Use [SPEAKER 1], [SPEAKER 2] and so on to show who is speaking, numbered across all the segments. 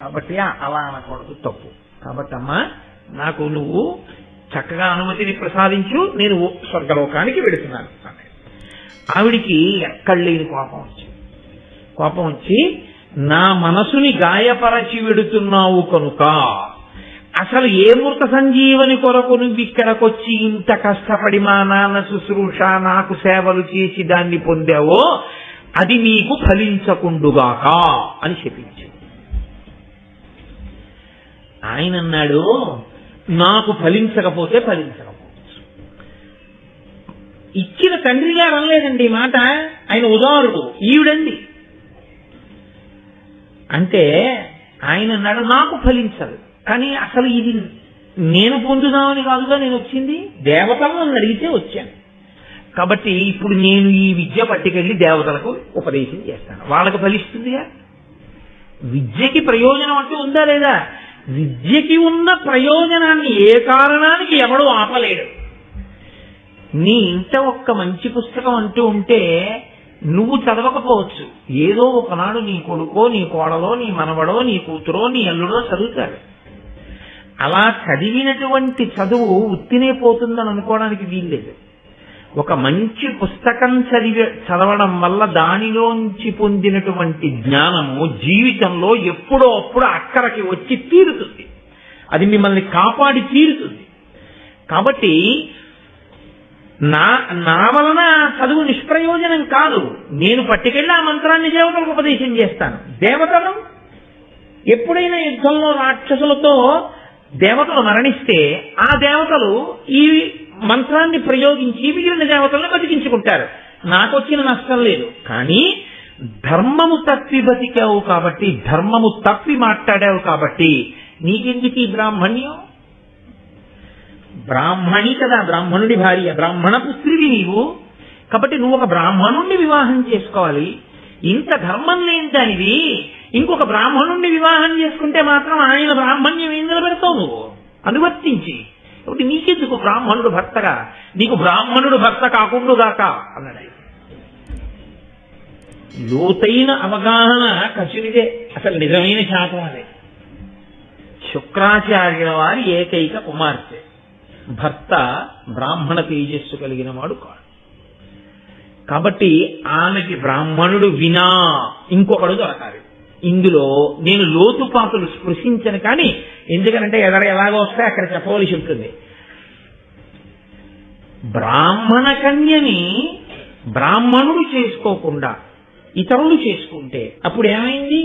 [SPEAKER 1] కాబట్టి ఆ- అలా అనకూడదు తప్పు కాబట్టి అమ్మా నాకు నువ్వు చక్కగా అనుమతిని ప్రసాదించు నేను స్వర్గలోకానికి వెడుతున్నాను అన్నాడు. ఆవిడికి ఎక్కడ లేని కోపం వచ్చింది కోపం వచ్చి నా మనసుని గాయపరచి వెడుతున్నావు కనుక అసలు ఏ మృత సంజీవని కొరకు నువ్వు ఇక్కడికొచ్చి ఇంత కష్టపడి మా నాన్న శుశ్రూష నాకు సేవలు చేసి దాన్ని పొందావో అది నీకు ఫలించకుండుగాక అని చెప్పించింది ఆయన అన్నాడు నాకు ఫలించకపోతే ఫలించకపోవచ్చు ఇచ్చిన తండ్రి గారు అనలేదండి ఈ మాట ఆయన ఉదారుడు ఈవిడండి అంటే ఆయన అన్నాడు నాకు ఫలించదు కానీ అసలు ఇది నేను పొందుదామని కాదుగా నేను వచ్చింది దేవతలను నన్ను అడిగితే వచ్చాను కాబట్టి ఇప్పుడు నేను ఈ విద్య పట్టుకెళ్ళి దేవతలకు ఉపదేశం చేస్తాను వాళ్ళకి ఫలిస్తుందిగా విద్యకి ప్రయోజనం అంటూ ఉందా లేదా విద్యకి ఉన్న ప్రయోజనాన్ని ఏ కారణానికి ఎవడు ఆపలేడు నీ ఇంట ఒక్క మంచి పుస్తకం అంటూ ఉంటే నువ్వు చదవకపోవచ్చు ఏదో ఒకనాడు నీ కొడుకో నీ కోడలో నీ మనవడో నీ కూతురో నీ అల్లుడో చదువుతాడు అలా చదివినటువంటి చదువు ఉత్తినే పోతుందని అనుకోవడానికి వీల్లేదు ఒక మంచి పుస్తకం చదివి చదవడం వల్ల దానిలోంచి పొందినటువంటి జ్ఞానము జీవితంలో ఎప్పుడో అప్పుడు అక్కడికి వచ్చి తీరుతుంది అది మిమ్మల్ని కాపాడి తీరుతుంది కాబట్టి నా నా వలన చదువు నిష్ప్రయోజనం కాదు నేను పట్టుకెళ్ళి ఆ మంత్రాన్ని దేవతలకు ఉపదేశం చేస్తాను దేవతలు ఎప్పుడైనా యుద్ధంలో రాక్షసులతో దేవతలు మరణిస్తే ఆ దేవతలు ఈ మంత్రాన్ని ప్రయోగించి మిగిలిన దేవతలను బతికించుకుంటారు నాకొచ్చిన నష్టం లేదు కానీ ధర్మము తప్పి బతికావు కాబట్టి ధర్మము తప్పి మాట్లాడావు కాబట్టి నీకెందుకు ఈ బ్రాహ్మణ్యం బ్రాహ్మణి కదా బ్రాహ్మణుడి భార్య బ్రాహ్మణ పుత్రివి నీవు కాబట్టి నువ్వు ఒక బ్రాహ్మణుణ్ణి వివాహం చేసుకోవాలి ఇంత ధర్మం లేని దానివి ఇంకొక బ్రాహ్మణుణ్ణి వివాహం చేసుకుంటే మాత్రం ఆయన బ్రాహ్మణ్యం ఏం నిలబెడతావు నువ్వు అనువర్తించి కాబట్టి నీకెందుకు బ్రాహ్మణుడు భర్తగా నీకు బ్రాహ్మణుడు భర్త కాకుండుగాక అన్నాడు ఆయన. లోతైన అవగాహన కచునిదే అసలు నిజమైన శాతం అదే శుక్రాచార్యుల వారి ఏకైక కుమార్తె భర్త బ్రాహ్మణ తేజస్సు కలిగిన వాడు కాడు కాబట్టి ఆమెకి బ్రాహ్మణుడు వినా ఇంకొకడు దొరకాలి ఇందులో నేను లోతుపాతులు స్పృశించను కానీ ఎందుకనంటే ఎదర ఎలాగో వస్తే అక్కడ చెప్పవలసి ఉంటుంది బ్రాహ్మణ కన్యని బ్రాహ్మణుడు చేసుకోకుండా ఇతరులు చేసుకుంటే అప్పుడు ఏమైంది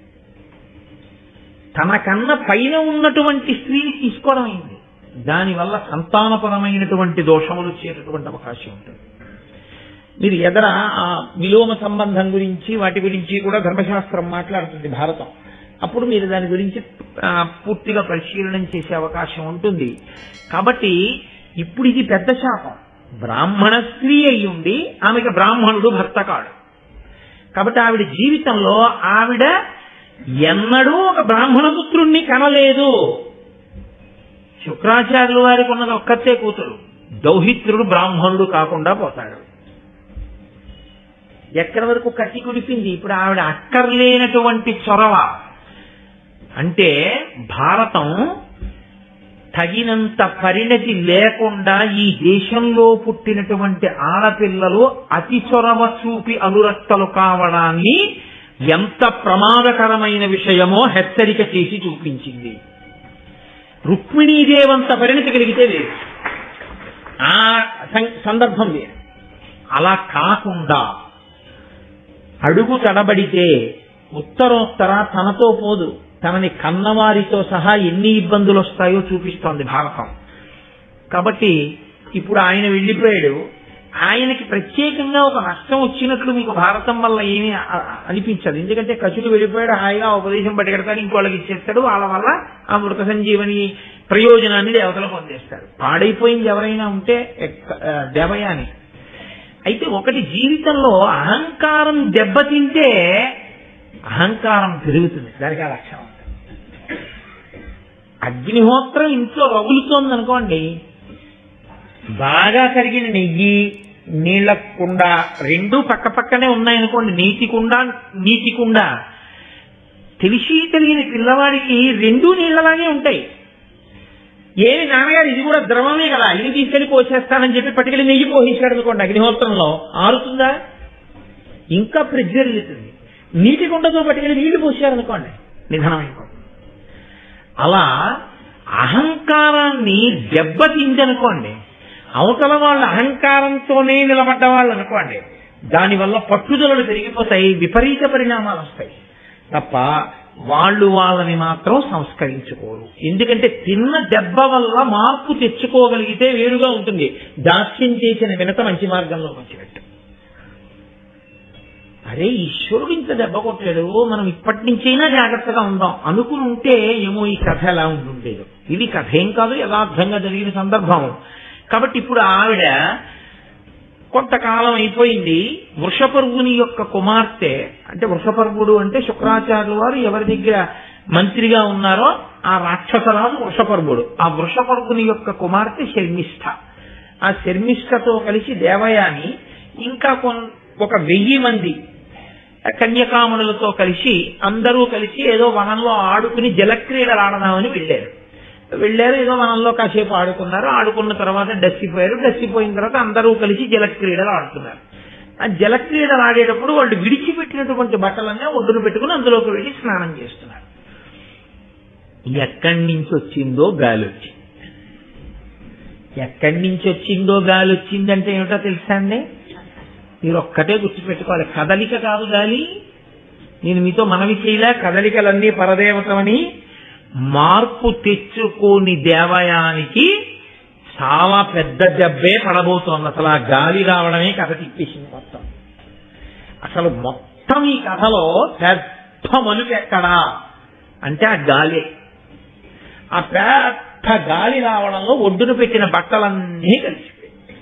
[SPEAKER 1] తనకన్నా పైన ఉన్నటువంటి స్త్రీని తీసుకోవడం అయింది దానివల్ల సంతానపరమైనటువంటి దోషములు వచ్చేటటువంటి అవకాశం ఉంటుంది మీరు ఎదర ఆ విలోమ సంబంధం గురించి వాటి గురించి కూడా ధర్మశాస్త్రం మాట్లాడుతుంది భారతం అప్పుడు మీరు దాని గురించి ఆ, పూర్తిగా పరిశీలనం చేసే అవకాశం ఉంటుంది కాబట్టి ఇప్పుడు ఇది పెద్ద శాపం బ్రాహ్మణ స్త్రీ అయి ఉండి ఆమెకి బ్రాహ్మణుడు భర్త కాడు కాబట్టి ఆవిడ జీవితంలో ఆవిడ ఎన్నడూ ఒక బ్రాహ్మణ పుత్రుణ్ణి కనలేదు శుక్రాచార్యుల వారికి ఉన్నది ఒక్కతే కూతురు దౌహిత్రుడు బ్రాహ్మణుడు కాకుండా పోతాడు ఎక్కడి వరకు కట్టి కుడిపింది ఇప్పుడు ఆవిడ అక్కర్లేనటువంటి చొరవ అంటే భారతం తగినంత పరిణతి లేకుండా ఈ దేశంలో పుట్టినటువంటి ఆడపిల్లలు అతి చొరవ చూపి అనురక్తలు కావడాన్ని ఎంత ప్రమాదకరమైన విషయమో హెచ్చరిక చేసి చూపించింది రుక్మిణీదేవంత పరిణతి కలిగితే వేరు ఆ సం- సందర్భం వేరు అలా కాకుండా అడుగు తడబడితే ఉత్తరోత్తర తనతో పోదు తనని కన్నవారితో సహా ఎన్ని ఇబ్బందులు వస్తాయో చూపిస్తోంది భారతం కాబట్టి ఇప్పుడు ఆయన వెళ్ళిపోయాడు ఆయనకి ప్రత్యేకంగా ఒక నష్టం వచ్చినట్లు మీకు భారతం వల్ల ఏమీ అ- అ- అనిపించదు ఎందుకంటే కచుడు వెళ్ళిపోయాడు హాయిగా ఉపదేశం పట్టుకెడతాడు ఇంకోళ్ళకి ఇచ్చేస్తాడు వాళ్ళ వల్ల ఆ మృత సంజీవని ప్రయోజనాన్ని దేవతలు పొందేస్తారు పాడైపోయింది ఎవరైనా ఉంటే ఎక్క- ఆ, దేవయాని అయితే ఒకటి జీవితంలో అహంకారం దెబ్బతింటే అహంకారం పెరుగుతుంది దానికి ఆ లక్షణం ఉంటుంది. అగ్నిహోత్రం ఇంట్లో రగులుతోంది అనుకోండి బాగా కరిగిన నెయ్యి నీళ్ల కుండ రెండు పక్క పక్కనే ఉన్నాయనుకోండి నీటి కుండ నీటి కుండ తెలిసి తెలియని పిల్లవాడికి రెండూ నీళ్ళలాగే ఉంటాయి ఏమి నాన్నగారు ఇది కూడా ద్రవమే కదా ఇది తీసుకెళ్లి పోసేస్తానని చెప్పి పట్టుకెళ్ళి నెయ్యి పోషించాడు అనుకోండి అగ్నిహోత్రంలో ఆరుతుందా ఇంకా ప్రజ్వరిల్లుతుంది నీటి గుండతో పట్టుకెళ్ళి నీళ్లు పోసారనుకోండి నిధనమైపోతుంది అలా అహంకారాన్ని దెబ్బతిందనుకోండి అవతల వాళ్ళ అహంకారంతోనే నిలబడ్డ వాళ్ళు అనుకోండి దానివల్ల పట్టుదలలు పెరిగిపోతాయి విపరీత పరిణామాలు వస్తాయి తప్ప వాళ్ళు వాళ్ళని మాత్రం సంస్కరించుకోరు ఎందుకంటే తిన్న దెబ్బ వల్ల మార్పు తెచ్చుకోగలిగితే వేరుగా ఉంటుంది దాస్యం చేసిన వినత మంచి మార్గంలోకి వచ్చినట్టు అరే ఈశ్వరుడు ఇంత దెబ్బ కొట్టాడు మనం ఇప్పటి నుంచైనా జాగ్రత్తగా ఉందాం అనుకుని ఉంటే ఏమో ఈ కథ ఎలా ఉంటుండేది ఇది కథ ఏం కాదు యథార్థంగా జరిగిన సందర్భం కాబట్టి ఇప్పుడు ఆవిడ కొంతకాలం అయిపోయింది వృషపర్వుని యొక్క కుమార్తె అంటే వృషపర్వుడు అంటే శుక్రాచార్యుల వారు ఎవరి దగ్గర మంత్రిగా ఉన్నారో ఆ రాక్షసరాజు వృషపర్వుడు ఆ వృషపర్వుని యొక్క కుమార్తె శర్మిష్ఠ ఆ శర్మిష్ఠతో కలిసి దేవయాని ఇంకా కొన్ ఒక వెయ్యి మంది కన్యకామణులతో కలిసి అందరూ కలిసి ఏదో వనంలో ఆడుకుని జలక్రీడలు ఆడదామని వెళ్ళారు వెళ్ళారు ఏదో వనంలో కాసేపు ఆడుకున్నారు ఆడుకున్న తర్వాత డస్సిపోయారు డస్సిపోయిన తర్వాత అందరూ కలిసి జలక్రీడలు ఆడుతున్నారు ఆ జలక్రీడలు ఆడేటప్పుడు వాళ్ళు విడిచిపెట్టినటువంటి బట్టలన్నీ ఒడ్డును పెట్టుకుని అందులోకి వెళ్ళి స్నానం చేస్తున్నారు ఎక్కడి నుంచి వచ్చిందో గాలి వచ్చింది ఎక్కడి నుంచి వచ్చిందో గాలి వచ్చిందంటే ఏమిటో తెలుసా అండి మీరు ఒక్కటే గుర్తుపెట్టుకోవాలి కదలిక కాదు గాలి నేను మీతో మనవి చేయలే కదలికలన్నీ పరదేవతమని మార్పు తెచ్చుకోని దేవయానికి చాలా పెద్ద దెబ్బే పడబోతోంది అసలు ఆ గాలి రావడమే కథ తిప్పేసింది మొత్తం అసలు మొత్తం ఈ కథలో పెద్ద మలుపు ఎక్కడా అంటే ఆ గాలి ఆ పెద్ద గాలి రావడంలో ఒడ్డున పెట్టిన బట్టలన్నీ కలిసిపోయాయి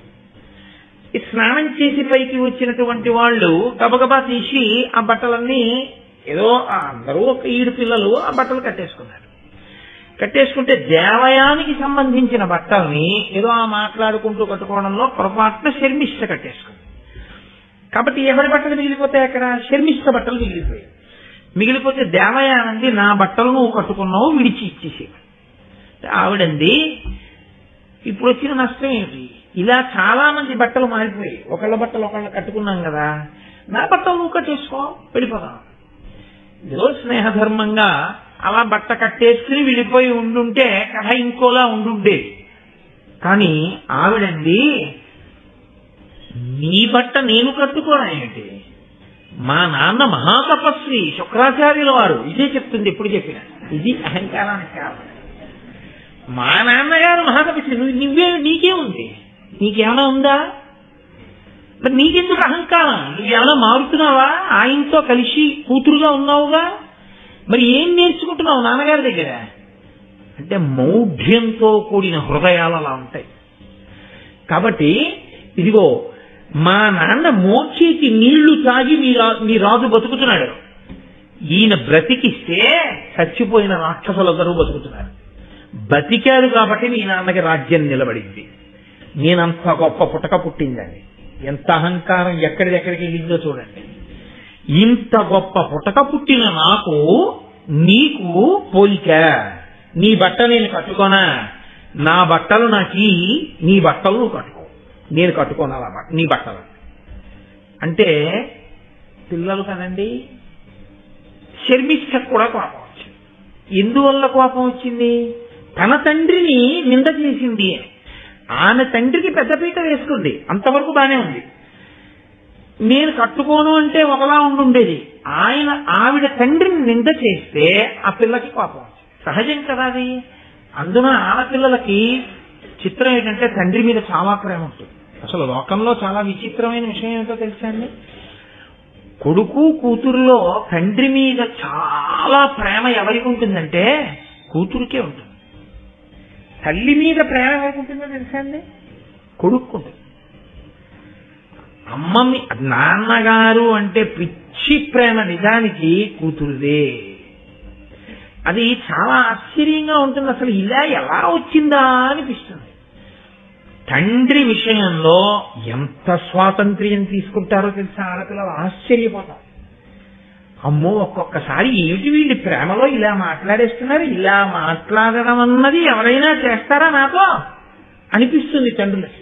[SPEAKER 1] ఈ స్నానం చేసి పైకి వచ్చినటువంటి వాళ్ళు గబగబా తీసి ఆ బట్టలన్నీ ఏదో ఆ అందరూ ఒక ఈడు పిల్లలు ఆ బట్టలు కట్టేసుకున్నారు కట్టేసుకుంటే దేవయానికి సంబంధించిన బట్టల్ని ఏదో ఆ మాట్లాడుకుంటూ కట్టుకోవడంలో పొరపాటున శర్మిష్ట కట్టేసుకుంది కాబట్టి ఎవరి బట్టలు మిగిలిపోతాయి అక్కడ శర్మిష్ట బట్టలు మిగిలిపోయాయి మిగిలిపోతే దేవయానంది నా బట్టలు నువ్వు కట్టుకున్నావు విడిచి ఇచ్చేసి ఆవిడంది ఇప్పుడు వచ్చిన నష్టం ఏమిటి ఇలా చాలా మంది బట్టలు మారిపోయి ఒకళ్ళ బట్టలు ఒకళ్ళ కట్టుకున్నాం కదా నా బట్టలు నువ్వు కట్టేసుకో వెళ్ళిపోదాం ఏదో స్నేహధర్మంగా అలా బట్ట కట్టేసుకుని వెళ్ళిపోయి ఉండుంటే కథ ఇంకోలా ఉండుండేది కానీ ఆవిడండి నీ బట్ట నేను కట్టుకోవడం ఏంటి మా నాన్న మహాతపస్వి శుక్రాచార్యుల వారు ఇదే చెప్తుంది ఎప్పుడు చెప్పిన ఇది అహంకారానికి కారణం మా నాన్నగారు మహాతపస్వి నువ్వు నువ్వే నీకే ఉంది నీకేమైనా ఉందా మరి నీకెందుకు అహంకారం నువ్వేమైనా మారుతున్నావా ఆయనతో కలిసి కూతురుగా ఉన్నావుగా మరి ఏం నేర్చుకుంటున్నావు నాన్నగారి దగ్గర అంటే మౌఢ్యంతో కూడిన హృదయాలు అలా ఉంటాయి కాబట్టి ఇదిగో మా నాన్న మోచేతి నీళ్లు తాగి మీ రా- మీ రాజు బతుకుతున్నాడు ఈయన బ్రతికిస్తే చచ్చిపోయిన రాక్షసులందరూ బతుకుతున్నారు బతికారు కాబట్టి మీ నాన్నకి రాజ్యం నిలబడింది నేనంత గొప్ప పుటక పుట్టిందండి ఎంత అహంకారం ఎక్కడిదెక్కడికి వెళ్ళిందో చూడండి ఇంత గొప్ప పుటక పుట్టిన నాకు నీకు పోలిక నీ బట్ట నేను కట్టుకోనా నా బట్టలు నాకు నీ బట్టలు నువ్వు కట్టుకో నేను కట్టుకోను అలా బట్ట- నీ బట్టలు అంటే పిల్లలు కదండి శర్మిష్ఠకు కూడా కోపం వచ్చింది ఎందువల్ల కోపం వచ్చింది తన తండ్రిని నింద చేసింది అని ఆమె తండ్రికి పెద్దపీట వేసుకుంది అంతవరకు బానే ఉంది నేను కట్టుకోను అంటే ఒకలా ఉండుండేది ఆయన ఆవిడ తండ్రిని నింద చేస్తే ఆ పిల్లకి కోపం వచ్చింది. సహజం కదా అది అందున ఆడపిల్లలకి చిత్రం ఏంటంటే తండ్రి మీద చాలా ప్రేమ ఉంటుంది అసలు లోకంలో చాలా విచిత్రమైన విషయం ఏంటో తెలుసా అండి కొడుకు కూతురులో తండ్రి మీద చాలా ప్రేమ ఎవరికి ఉంటుందంటే కూతురికే ఉంటుంది తల్లి మీద ప్రేమ ఎవరికి ఉంటుందో తెలుసా అండి కొడుక్కుంటుంది అమ్మమ్మి నాన్నగారు అంటే పిచ్చి ప్రేమ నిజానికి కూతురుదే అది చాలా ఆశ్చర్యంగా ఉంటుంది అసలు ఇలా ఎలా వచ్చిందా అనిపిస్తుంది తండ్రి విషయంలో ఎంత స్వాతంత్ర్యం తీసుకుంటారో తెలుసా ఆడపిల్లలు ఆశ్చర్యపోతారు అమ్మో ఒక్కొక్కసారి ఏమిటి వీళ్ళు ప్రేమలో ఇలా మాట్లాడేస్తున్నారు ఇలా మాట్లాడడం అన్నది ఎవరైనా చేస్తారా నాతో అనిపిస్తుంది తండ్రులకి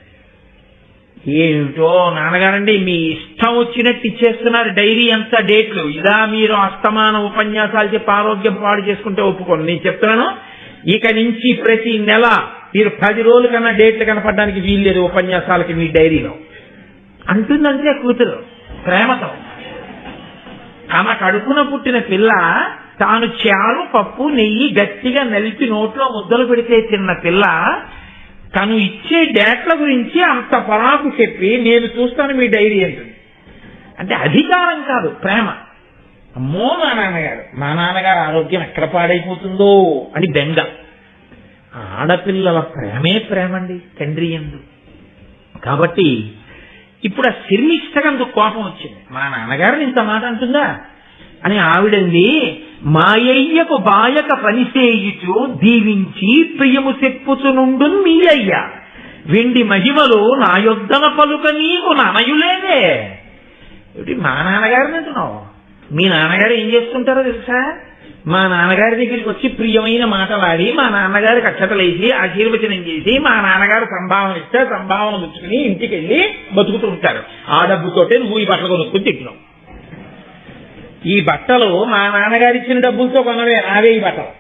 [SPEAKER 1] ఏమిటో నాన్నగారండి మీ ఇష్టం వచ్చినట్టు ఇచ్చేస్తున్నారు డైరీ అంత డేట్లు ఇలా మీరు అస్తమాన ఉపన్యాసాలు చెప్పి ఆరోగ్యం పాడు చేసుకుంటే ఒప్పుకోండి నేను చెప్తున్నాను ఇక నుంచి ప్రతి నెల మీరు పది రోజుల కన్నా డేట్లు కనపడడానికి వీల్లేదు ఉపన్యాసాలకి మీ డైరీలో అంటుందంటే కూతురు ప్రేమతో ఆమె కడుపున పుట్టిన పిల్ల తాను చారు పప్పు నెయ్యి గట్టిగా నలిపి నోట్లో ముద్దలు పెడితే తిన్న పిల్ల తను ఇచ్చే డేట్ల గురించి అంత పరాకు చెప్పి నేను చూస్తాను మీ డైరీ అంటుంది అంటే అధికారం కాదు ప్రేమ అమ్మో మా నాన్నగారు మా నాన్నగారు ఆరోగ్యం ఎక్కడ పాడైపోతుందో అని బెంగ ఆడపిల్లల ప్రేమే ప్రేమండి తండ్రి ఎందు కాబట్టి ఇప్పుడు ఆ శర్మిష్టకందుకు కోపం వచ్చింది మా నాన్నగారిని ఇంత మాట అంటుందా అని ఆవిడంది మాయయ్యకు బాయక పనిసేయుచు దీవించి ప్రియము చెప్పుచునుండు మీ అయ్య వెండి మహిమలు నా యొద్దన పలుక నీకు ననయులేదే ఏమిటి మా నాన్నగారిని అంటున్నావు మీ నాన్నగారు ఏం చేస్తుంటారో తెలుసా మా నాన్నగారి దగ్గరికి వచ్చి ప్రియమైన మాటలాడి మా నాన్నగారికి అక్షతలేసి ఆశీర్వచనం చేసి మా నాన్నగారు సంభావన ఇస్తే సంభావన పుచ్చుకుని ఇంటికి వెళ్ళి బతుకుతూ ఉంటారు ఆ డబ్బుతోటే నువ్వు ఈ బట్టలు కొనుక్కుని తింటున్నావు ఈ బట్టలు మా నాన్నగారు ఇచ్చిన డబ్బులతో కొనవే నావే ఈ బట్టలు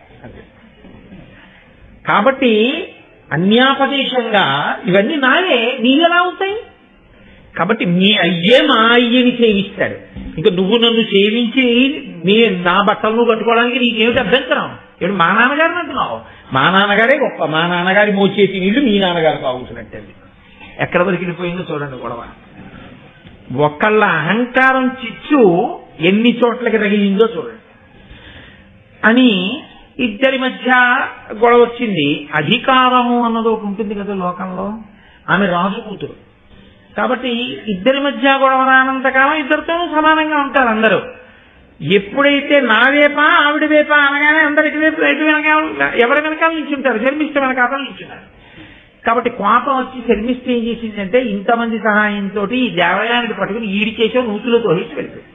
[SPEAKER 1] కాబట్టి అన్యాపదేశంగా ఇవన్నీ నావే నీవెలా అవుతాయి కాబట్టి మీ అయ్యే మా అయ్యని సేవిస్తాడు ఇంకా నువ్వు నన్ను సేవించి నీ నా బట్టలు నువ్వు కట్టుకోవడానికి నీకేమిటి అభ్యంతరం ఇప్పుడు మా నాన్నగారిని అంటున్నావు మా నాన్నగారే గొప్ప మా నాన్నగారి మోచేసి నీళ్లు మీ నాన్నగారు తాగుతున్నట్టండి ఎక్కడ వరకు వెళ్ళిపోయిందో చూడండి గొడవ ఒకళ్ళ అహంకారం చిచ్చు ఎన్ని చోట్లకి తగిలిందో చూడండి అని ఇద్దరి మధ్య గొడవ వచ్చింది అధికారము అన్నది ఒకటి ఉంటుంది కదా లోకంలో ఆమె రాజు కూతురు కాబట్టి ఇద్దరి మధ్య గొడవ రానంతకాలం ఇద్దరితోనూ సమానంగా ఉంటారు అందరూ ఎప్పుడైతే నా వేప ఆవిడ వేప అనగానే అందరికి వైపు ఎటు వెనకాల ఎవరి వెనకాల నిల్చుంటారు శర్మిష్ట వెనకాల నిల్చున్నారు కాబట్టి కోపం వచ్చి శర్మిష్ట ఏం చేసిందంటే ఇంతమంది సహాయంతో ఈ దేవాలయానికి పట్టుకుని ఈడికేసో నూతులో తోహించి వెళ్ళిపోయింది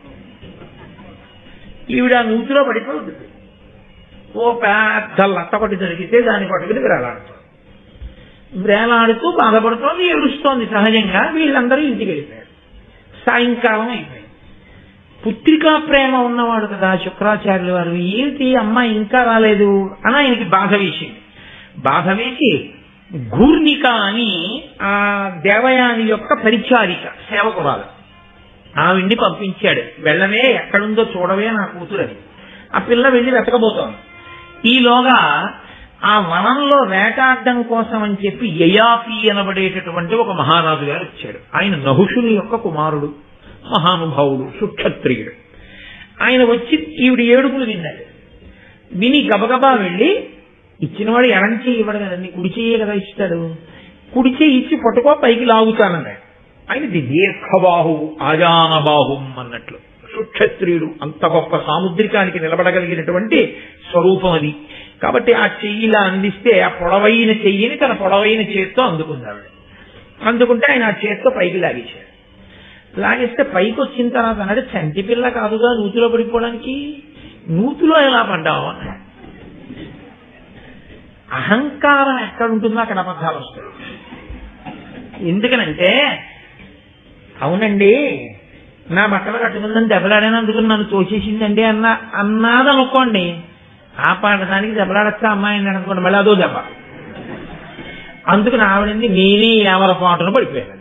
[SPEAKER 1] ఈవిడ ఆ నూతిలో పడిపోయి ఉంటుంది ఓ పెద్ద లత్త పట్టి దొరికితే దాన్ని పట్టుకుని వేలాడుతుంది వేలాడుతూ బాధపడుతోంది ఏడుస్తోంది సహజంగా వీళ్ళందరూ ఇంటికి వెళ్ళిపోయారు సాయంకాలం అయిపోయింది పుత్రికా ప్రేమ ఉన్నవాడు కదా శుక్రాచార్యుల వారు ఏంటి అమ్మ ఇంకా రాలేదు అని ఆయనకి బాధ వేసింది బాధ వేసి గూర్నిక అని ఆ దేవయాని యొక్క పరిచారిక సేవకురాలు ఆవిడ్ని పంపించాడు వెళ్ళవే ఎక్కడుందో చూడవే నా కూతురని ఆ పిల్ల వెళ్ళి వెతకబోతోంది ఈలోగా ఆ వనంలో వేటాడడం కోసం అని చెప్పి యయాపి అనబడేటటువంటి ఒక మహారాజు గారు వచ్చాడు ఆయన నహుషుని యొక్క కుమారుడు మహానుభావుడు సుక్షత్రియుడు ఆయన వచ్చి ఈవిడ ఏడుపులు విన్నాడు విని గబగబా వెళ్ళి ఇచ్చినవాడు ఎడం చేయి ఇవ్వడు కదండి కుడి చెయ్యే కదా ఇస్తాడు కుడి చేయి ఇచ్చి పట్టుకో పైకి లాగుతానన్నాడు ఆయనది దీర్ఘబాహు ఆజానబాహుం అన్నట్లు సుక్షత్రియుడు అంత గొప్ప సాముద్రికానికి నిలబడగలిగినటువంటి స్వరూపం అది కాబట్టి ఆ చెయ్యిలా అందిస్తే ఆ పొడవైన చెయ్యిని తన పొడవైన చేత్తో అందుకున్నాడు అందుకుంటే ఆయన ఆ చేత్తో పైకి లాగేశాడు లాగేస్తే పైకి వచ్చిన తర్వాత అన్నాడు చంటి పిల్ల కాదుగా నూతిలో పడిపోవడానికి నూతిలో ఎలా పడ్డావు అన్నాడు అహంకారం ఎక్కడ ఉంటుందో అక్కడ అబద్ధాలు వస్తాయి ఎందుకనంటే అవునండి నా బట్టలు కట్టుకుందని దెబ్బలాడినందుకు నన్ను తోచేసిందండి అన్న అన్నాదనుకోండి ఆ పాడటానికి దెబ్బలాడచ్చా అమ్మాయిని అనుకోండి మళ్ళీ అదో దెబ్బ అందుకని ఆవిడంది నేనే ఎవర పాటను పడిపోయాను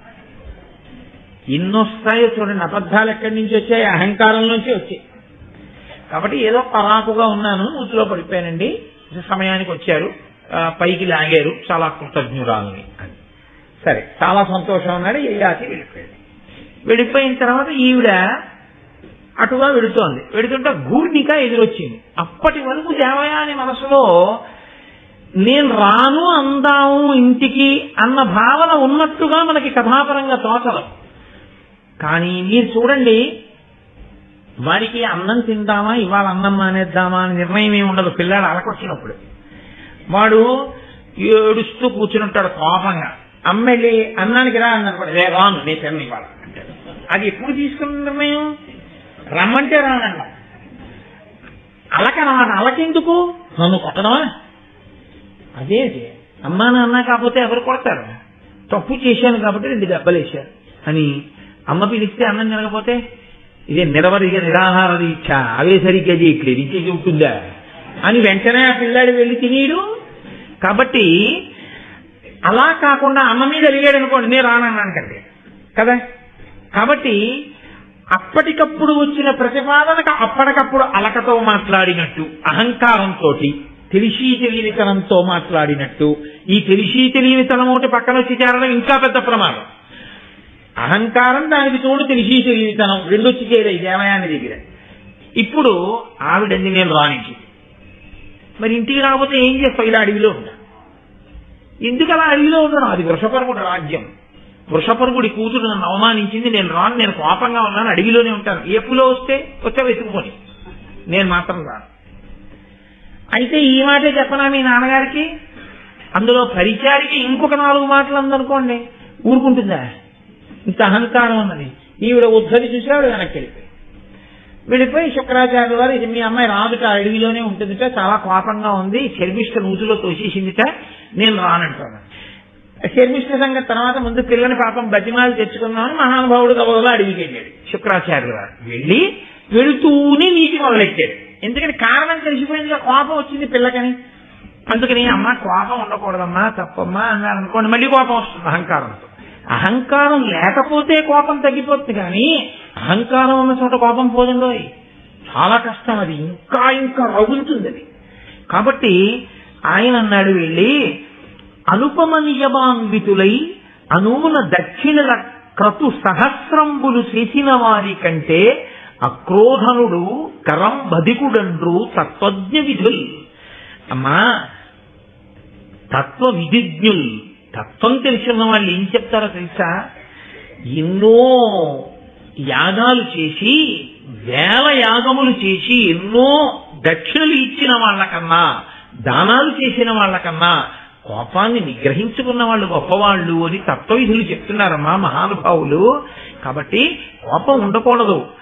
[SPEAKER 1] ఇన్నొస్తాయో చూడండి అబద్ధాలు ఎక్కడి నుంచి వచ్చాయి అహంకారం నుంచి వచ్చాయి కాబట్టి ఏదో పరాకుగా ఉన్నాను నూతిలో పడిపోయానండి సమయానికి వచ్చారు ఆ, పైకి లాగారు చాలా కృతజ్ఞురాలని అని సరే చాలా సంతోషం అన్నాడు యయాతి వెళ్ళిపోయాడు వెళ్ళిపోయిన తర్వాత ఈవిడ అటుగా వెడుతోంది వెడుతుంటే గూర్నిక ఎదురొచ్చింది అప్పటి వరకు దేవయాని మనసులో నేను రాను అందాము ఇంటికి అన్న భావన ఉన్నట్టుగా మనకి కథాపరంగా తోచదు కానీ మీరు చూడండి వాడికి అన్నం తిందామా ఇవాళ అన్నం మానేద్దామా అని నిర్ణయం ఏమి ఉండదు పిల్లాడు అలకొచ్చినప్పుడు వాడు ఏడుస్తూ కూర్చుంటాడు కోపంగా అమ్మెళ్ళి అన్నానికి రా అన్నాను కూడా రే రాను నేను తిన్న ఇవాళ అంటాడు అది ఎప్పుడు తీసుకున్న నిర్ణయం రమ్మంటే రానన్నా అలక రాను అలకెందుకు నన్ను కొట్టడమా అదే అదే అమ్మా నాన్న కాకపోతే ఎవరు కొడతారు తప్పు చేశాను కాబట్టి రెండు దెబ్బలు వేశారు అని అమ్మ పిలిస్తే అన్నం తినకపోతే ఇదే నిరవధిక నిరాహార దీక్ష అవే సరిగ్గా ఇక్కడ రీచేసి ఉంటుందా అని వెంటనే ఆ పిల్లాడు వెళ్ళి తినీడు కాబట్టి అలా కాకుండా అమ్మ మీద అడిగాడు అనుకోండి నేను రానన్నాను కంటే కదా కాబట్టి అప్పటికప్పుడు వచ్చిన ప్రతిపాదనకు అప్పటికప్పుడు అలకతో మాట్లాడినట్టు అహంకారంతో తెలిసి తెలియనితనంతో మాట్లాడినట్టు ఈ తెలిసి తెలియనితనం ఒకటి పక్కన వచ్చి చేరడం ఇంకా పెద్ద ప్రమాదం అహంకారం దానికి తోడు తెలిసి తెలియనితనం రెండు వచ్చి చేరాయి దేవయాని దగ్గర ఇప్పుడు ఆవిడంది నేను రానికి మరి ఇంటికి రాకపోతే ఏం చేస్తావు ఇలా అడవిలో ఉంటా ఎందుకు అలా అడవిలో ఉండడం అది వృషపర్వుడు రాజ్యం వృషపర్వుడి కూతురు నన్ను అవమానించింది నేను రాను నేను కోపంగా ఉన్నాను అడవిలోనే ఉంటాను ఎప్పులో వస్తే వచ్చా వెతుకుపోని నేను మాత్రం రాను అయితే ఈ మాటే చెప్పనా మీ నాన్నగారికి అందులో పరిచారికి ఇంకొక నాలుగు మాటలు అందనుకోండి ఊరుకుంటుందా ఇంత అహంకారం ఉన్నది ఈవిడ ఉద్ధరి చూసి ఆవిడ వెనక్కి వెళ్ళిపోయి వెళ్ళిపోయి శుక్రాచార్య వారు ఇది మీ అమ్మాయి రాదుట అడవిలోనే ఉంటుందిట చాలా కోపంగా ఉంది శర్మిష్ట నూతులో తోసేసిందిట నేను రానంటాను శర్మిష్ట సంగతి తర్వాత ముందు పిల్లని పాపం బతిమాలు తెచ్చుకుందామని మహానుభావుడు గబగబా అడవికి వెళ్ళాడు శుక్రాచార్యుల వారు వెళ్ళి వెళుతూనే నీటి మొదలెట్టాడు ఎందుకని కారణం తెలిసిపోయింది కోపం వచ్చింది పిల్లకని అందుకని అమ్మ కోపం ఉండకూడదమ్మా తప్పమ్మా అన్నారు అనుకోండి మళ్ళీ కోపం వస్తుంది అహంకారంతో అహంకారం లేకపోతే కోపం తగ్గిపోతుంది కానీ అహంకారం ఉన్న చోట కోపం పోదండో చాలా కష్టం అది ఇంకా ఇంకా రగులుతుంది అది కాబట్టి ఆయన అన్నాడు వెళ్ళి అనుపమ నియమాన్వితులై అనూన దక్షిణల క్రతు సహస్రంబులు చేసిన వారి కంటే అక్రోధనుడు కరం బదికుడండ్రు తత్వజ్ఞ విధులు అమ్మా తత్వ విధిజ్ఞులు తత్వం తెలిసిన వాళ్ళు ఏం చెప్తారో తెలుసా ఎన్నో యాగాలు చేసి వేల యాగములు చేసి ఎన్నో దక్షిణలు ఇచ్చిన వాళ్ళకన్నా దానాలు చేసిన వాళ్ళకన్నా కోపాన్ని నిగ్రహించుకున్న వాళ్ళు గొప్పవాళ్ళు అని తత్వవిధులు చెప్తున్నారమ్మా మహానుభావులు కాబట్టి కోపం ఉండకూడదు